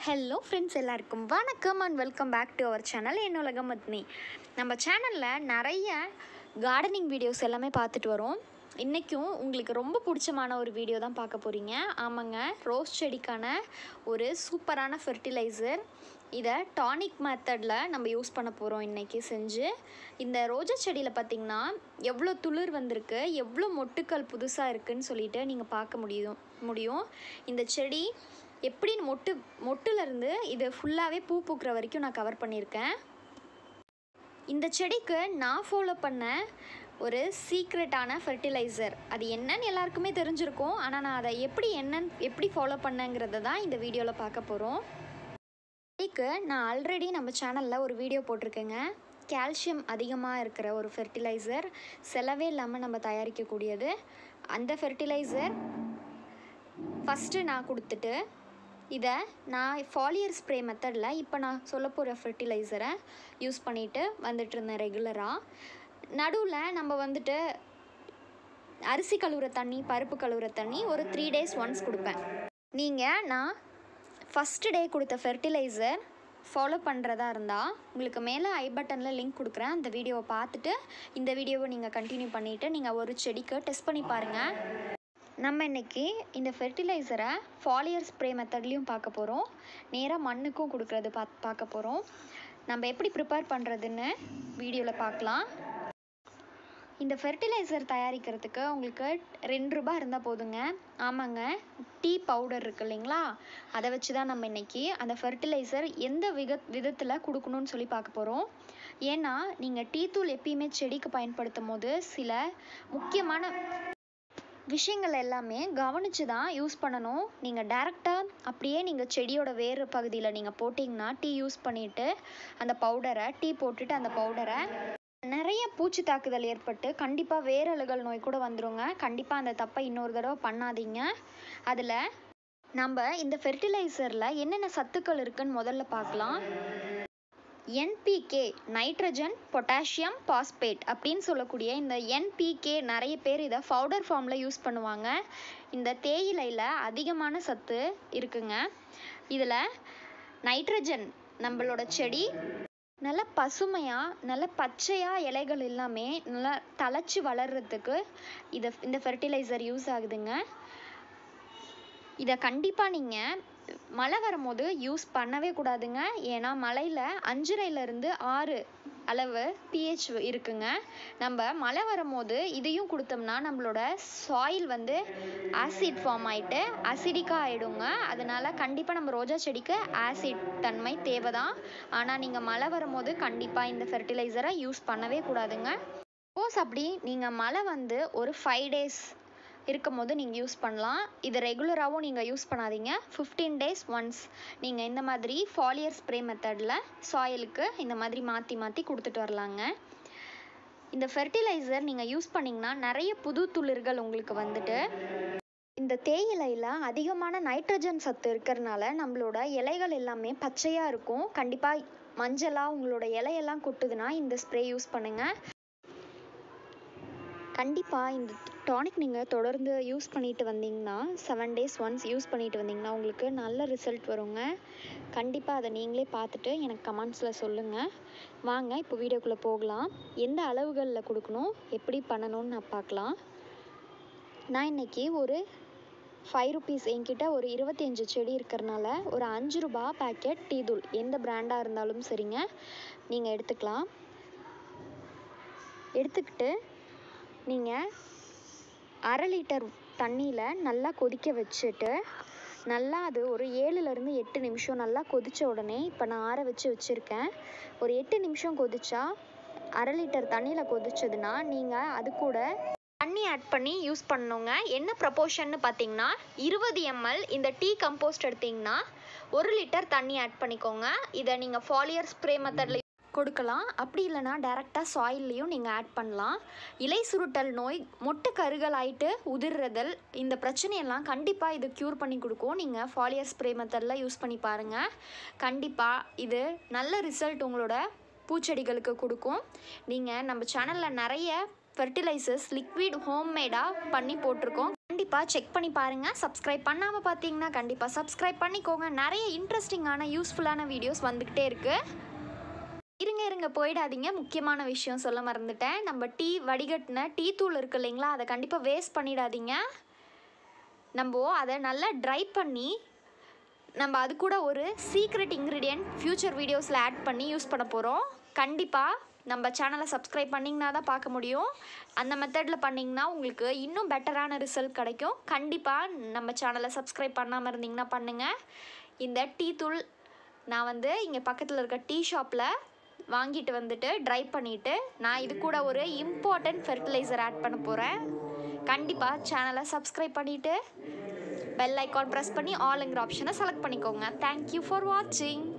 hello friends எல்லாருக்கும் வணக்கம் and welcome back to our channel என் உலகம் மத்னி நம்ம சேனலில் நிறைய கார்டனிங் வீடியோஸ் எல்லாமே பார்த்துட்டு வரோம் இன்றைக்கும் உங்களுக்கு ரொம்ப பிடிச்சமான ஒரு வீடியோ தான் பார்க்க போகிறீங்க ஆமாங்க ரோஸ் செடிக்கான ஒரு சூப்பரான ஃபெர்டிலைசர் இதை டானிக் மெத்தடில் நம்ம யூஸ் பண்ண போகிறோம் இன்றைக்கி செஞ்சு இந்த ரோஜா செடியில் பார்த்திங்கன்னா எவ்வளோ துளிர் வந்திருக்கு எவ்வளோ மொட்டுக்கள் புதுசாக இருக்குன்னு சொல்லிட்டு நீங்கள் பார்க்க முடியும் முடியும் இந்த செடி எப்படி மொட்டு மொட்டுலேருந்து இது ஃபுல்லாகவே பூ பூக்கிற வரைக்கும் நான் கவர் பண்ணியிருக்கேன் இந்த செடிக்கு நான் ஃபாலோ பண்ண ஒரு சீக்ரெட்டான ஃபெர்டிலைசர் அது என்னன்னு எல்லாருக்குமே தெரிஞ்சிருக்கும் ஆனால் நான் அதை எப்படி என்னன்னு எப்படி ஃபாலோ பண்ணேங்கிறத தான் இந்த வீடியோவில் பார்க்க போகிறோம் செடிக்கு நான் ஆல்ரெடி நம்ம சேனலில் ஒரு வீடியோ போட்டிருக்கேங்க கால்சியம் அதிகமாக இருக்கிற ஒரு ஃபெர்டிலைசர் செலவே இல்லாமல் நம்ம தயாரிக்கக்கூடியது அந்த ஃபெர்டிலைசர் ஃபஸ்ட்டு நான் கொடுத்துட்டு இதை நான் ஃபாலியர் ஸ்ப்ரே மெத்தடில் இப்போ நான் சொல்ல போகிற ஃபெர்டிலைசரை யூஸ் பண்ணிவிட்டு வந்துட்டு இருந்தேன் ரெகுலராக நடுவில் நம்ம வந்துட்டு அரிசி கழுவுற தண்ணி பருப்பு கழுவுற தண்ணி ஒரு த்ரீ டேஸ் ஒன்ஸ் கொடுப்பேன் நீங்கள் நான் ஃபஸ்ட்டு டே கொடுத்த ஃபெர்டிலைசர் ஃபாலோ பண்ணுறதா இருந்தால் உங்களுக்கு மேலே ஐ பட்டனில் லிங்க் கொடுக்குறேன் அந்த வீடியோவை பார்த்துட்டு இந்த வீடியோவை நீங்கள் கண்டினியூ பண்ணிவிட்டு நீங்கள் ஒரு செடிக்கு டெஸ்ட் பண்ணி பாருங்கள் நம்ம இன்னைக்கு இந்த ஃபெர்டிலைசரை ஃபாலியர் ஸ்ப்ரே மெத்தட்லேயும் பார்க்க போகிறோம் நேராக மண்ணுக்கும் கொடுக்குறது பா பார்க்க போகிறோம் நம்ம எப்படி ப்ரிப்பேர் பண்ணுறதுன்னு வீடியோவில் பார்க்கலாம் இந்த ஃபெர்டிலைசர் தயாரிக்கிறதுக்கு உங்களுக்கு ரெண்டு ரூபாய் இருந்தால் போதுங்க ஆமாங்க டீ பவுடர் இருக்கு இல்லைங்களா அதை வச்சு தான் நம்ம இன்னைக்கு அந்த ஃபெர்டிலைசர் எந்த விக விதத்தில் கொடுக்கணும்னு சொல்லி பார்க்க போகிறோம் ஏன்னா நீங்கள் டீ தூள் எப்பயுமே செடிக்கு பயன்படுத்தும் போது சில முக்கியமான விஷயங்கள் எல்லாமே கவனித்து தான் யூஸ் பண்ணணும் நீங்கள் டேரெக்டாக அப்படியே நீங்கள் செடியோட வேறு பகுதியில் நீங்கள் போட்டிங்கன்னா டீ யூஸ் பண்ணிவிட்டு அந்த பவுடரை டீ போட்டுட்டு அந்த பவுடரை நிறைய பூச்சி தாக்குதல் ஏற்பட்டு கண்டிப்பாக வேரழுகல் நோய் கூட வந்துருங்க கண்டிப்பாக அந்த தப்பை இன்னொரு தடவை பண்ணாதீங்க அதில் நம்ம இந்த ஃபெர்டிலைசரில் என்னென்ன சத்துக்கள் இருக்குன்னு முதல்ல பார்க்கலாம் என்பிகே நைட்ரஜன் பொட்டாசியம் பாஸ்பேட் அப்படின்னு சொல்லக்கூடிய இந்த என்பிகே நிறைய பேர் இதை பவுடர் ஃபார்மில் யூஸ் பண்ணுவாங்க இந்த தேயிலையில் அதிகமான சத்து இருக்குங்க இதில் நைட்ரஜன் நம்மளோட செடி நல்ல பசுமையாக நல்ல பச்சையாக இலைகள் எல்லாமே நல்லா தழைச்சி வளர்கிறதுக்கு இதை இந்த ஃபெர்டிலைசர் யூஸ் ஆகுதுங்க இதை கண்டிப்பாக நீங்கள் மழை வரும்போது யூஸ் பண்ணவே கூடாதுங்க ஏன்னா மழையில் அஞ்சரைலேருந்து ஆறு அளவு பிஹெச் இருக்குங்க நம்ம மழை வரும்போது இதையும் கொடுத்தோம்னா நம்மளோட சாயில் வந்து ஆசிட் ஃபார்ம் ஆகிட்டு அசிடிக்காக ஆகிடுங்க அதனால கண்டிப்பாக நம்ம ரோஜா செடிக்கு ஆசிட் தன்மை தேவை தான் ஆனால் நீங்கள் மழை வரும்போது கண்டிப்பாக இந்த ஃபெர்டிலைசரை யூஸ் பண்ணவே கூடாதுங்க சப்போஸ் அப்படி நீங்கள் மழை வந்து ஒரு ஃபைவ் டேஸ் இருக்கும் போது நீங்கள் யூஸ் பண்ணலாம் இது ரெகுலராகவும் நீங்கள் யூஸ் பண்ணாதீங்க ஃபிஃப்டீன் டேஸ் ஒன்ஸ் நீங்கள் இந்த மாதிரி ஃபாலியர் ஸ்ப்ரே மெத்தடில் சாயிலுக்கு இந்த மாதிரி மாற்றி மாற்றி கொடுத்துட்டு வரலாங்க இந்த ஃபெர்டிலைசர் நீங்கள் யூஸ் பண்ணிங்கன்னா நிறைய புது துளிர்கள் உங்களுக்கு வந்துட்டு இந்த தேயிலையில் அதிகமான நைட்ரஜன் சத்து இருக்கிறதுனால நம்மளோட இலைகள் எல்லாமே பச்சையாக இருக்கும் கண்டிப்பாக மஞ்சளாக உங்களோட இலையெல்லாம் கொட்டுதுன்னா இந்த ஸ்ப்ரே யூஸ் பண்ணுங்கள் கண்டிப்பாக இந்த டானிக் நீங்கள் தொடர்ந்து யூஸ் பண்ணிட்டு வந்தீங்கன்னா செவன் டேஸ் ஒன்ஸ் யூஸ் பண்ணிட்டு வந்தீங்கன்னா உங்களுக்கு நல்ல ரிசல்ட் வருங்க கண்டிப்பாக அதை நீங்களே பார்த்துட்டு எனக்கு கமெண்ட்ஸில் சொல்லுங்கள் வாங்க இப்போ வீடியோக்குள்ளே போகலாம் எந்த அளவுகளில் கொடுக்கணும் எப்படி பண்ணணும்னு நான் பார்க்கலாம் நான் இன்றைக்கி ஒரு ஃபைவ் ருபீஸ் என்கிட்ட ஒரு இருபத்தஞ்சு செடி இருக்கிறனால ஒரு அஞ்சு ரூபா பேக்கெட் டீ தூள் எந்த பிராண்டாக இருந்தாலும் சரிங்க நீங்கள் எடுத்துக்கலாம் எடுத்துக்கிட்டு நீங்கள் அரை லிட்டர் தண்ணியில் நல்லா கொதிக்க வச்சுட்டு நல்லா அது ஒரு ஏழுலேருந்து எட்டு நிமிஷம் நல்லா கொதித்த உடனே இப்போ நான் ஆற வச்சு வச்சுருக்கேன் ஒரு எட்டு நிமிஷம் கொதிச்சா அரை லிட்டர் தண்ணியில் கொதிச்சதுன்னா நீங்கள் அது கூட தண்ணி ஆட் பண்ணி யூஸ் பண்ணணுங்க என்ன ப்ரப்போர்ஷன்னு பார்த்தீங்கன்னா இருபது எம்எல் இந்த டீ கம்போஸ்ட் எடுத்திங்கன்னா ஒரு லிட்டர் தண்ணி ஆட் பண்ணிக்கோங்க இதை நீங்கள் ஃபாலியர் ஸ்ப்ரே மெத்தடில் கொடுக்கலாம் அப்படி இல்லைனா டேரெக்டாக சாயில்லையும் நீங்கள் ஆட் பண்ணலாம் இலை சுருட்டல் நோய் மொட்டு கருகள் ஆயிட்டு உதிர்றதல் இந்த பிரச்சனையெல்லாம் கண்டிப்பாக இது க்யூர் பண்ணி கொடுக்கும் நீங்கள் ஃபாலியர் ஸ்ப்ரே மெத்தடில் யூஸ் பண்ணி பாருங்கள் கண்டிப்பாக இது நல்ல ரிசல்ட் உங்களோட பூச்செடிகளுக்கு கொடுக்கும் நீங்கள் நம்ம சேனலில் நிறைய ஃபெர்டிலைசர்ஸ் லிக்விட் ஹோம்மேடாக பண்ணி போட்டிருக்கோம் கண்டிப்பாக செக் பண்ணி பாருங்கள் சப்ஸ்கிரைப் பண்ணாமல் பார்த்தீங்கன்னா கண்டிப்பாக சப்ஸ்கிரைப் பண்ணிக்கோங்க நிறைய இன்ட்ரெஸ்டிங்கான யூஸ்ஃபுல்லான வீடியோஸ் வந்துக்கிட்டே இருக்குது இருங்க இருங்க போயிடாதீங்க முக்கியமான விஷயம் சொல்ல மறந்துட்டேன் நம்ம டீ வடிகட்டின டீ தூள் இருக்கு இல்லைங்களா அதை கண்டிப்பாக வேஸ்ட் பண்ணிடாதீங்க நம்ம அதை நல்லா ட்ரை பண்ணி நம்ம அது கூட ஒரு சீக்ரெட் இன்க்ரீடியன்ட் ஃப்யூச்சர் வீடியோஸில் ஆட் பண்ணி யூஸ் பண்ண போகிறோம் கண்டிப்பாக நம்ம சேனலை சப்ஸ்கிரைப் பண்ணிங்கன்னா தான் பார்க்க முடியும் அந்த மெத்தடில் பண்ணிங்கன்னா உங்களுக்கு இன்னும் பெட்டரான ரிசல்ட் கிடைக்கும் கண்டிப்பாக நம்ம சேனலை சப்ஸ்கிரைப் பண்ணாமல் இருந்தீங்கன்னா பண்ணுங்கள் இந்த டீ தூள் நான் வந்து இங்கே பக்கத்தில் இருக்க டீ ஷாப்பில் வாங்கிட்டு வந்துட்டு ட்ரை பண்ணிவிட்டு நான் இது கூட ஒரு இம்பார்ட்டன்ட் ஃபெர்டிலைசர் ஆட் பண்ண போகிறேன் கண்டிப்பாக சேனலை சப்ஸ்கிரைப் பண்ணிவிட்டு பெல் ஐக்கான் ப்ரெஸ் பண்ணி ஆளுங்கிற ஆப்ஷனை செலக்ட் பண்ணிக்கோங்க தேங்க்யூ ஃபார் வாட்சிங்